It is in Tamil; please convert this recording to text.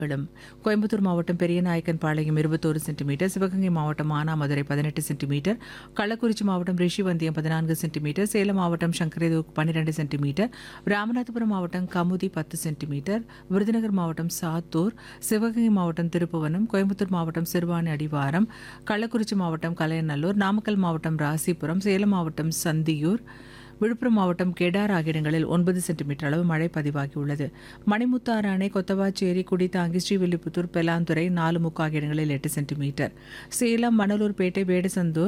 விடும் கோயம்புத்தூர் மாவட்டம் பெரியநாயக்கன் பாளையம் இருபத்தோரு சென்டிமீட்டர் சிவகங்கை மாவட்டம் மானாமதுரை பதினெட்டு சென்டிமீட்டர் கள்ளக்குறிச்சி மாவட்டம் ரிஷிவந்தியம் பதினான்கு சென்டிமீட்டர் சேலம் மாவட்டம் சங்கரேதூர் பன்னிரெண்டு சென்டிமீட்டர் ராமநாதபுரம் மாவட்டம் கமுதி பத்து சென்டிமீட்டர் விருதுநகர் மாவட்டம் சாத்தூர் சிவகங்கை மாவட்டம் திருப்புவனம் கோயம்புத்தூர் மாவட்டம் சிறுவாணி அடிவாரம் கள்ளக்குறிச்சி மாவட்டம் கலையநல்லூர் நாமக்கல் மாவட்டம் ராசிபுரம் சேலம் மாவட்டம் சந்தியூர் விழுப்புரம் மாவட்டம் கெடார் ஆகிய இடங்களில் ஒன்பது சென்டிமீட்டர் அளவு மழை பதிவாகியுள்ளது மணிமுத்தாறு அணை கொத்தவாச்சேரி குடித்தாங்கி ஸ்ரீவில்லிபுத்தூர் பெலாந்துறை நாலு முக்கு ஆகிய இடங்களில் எட்டு சென்டிமீட்டர் சேலம் மணலூர்பேட்டை வேடசந்தூர்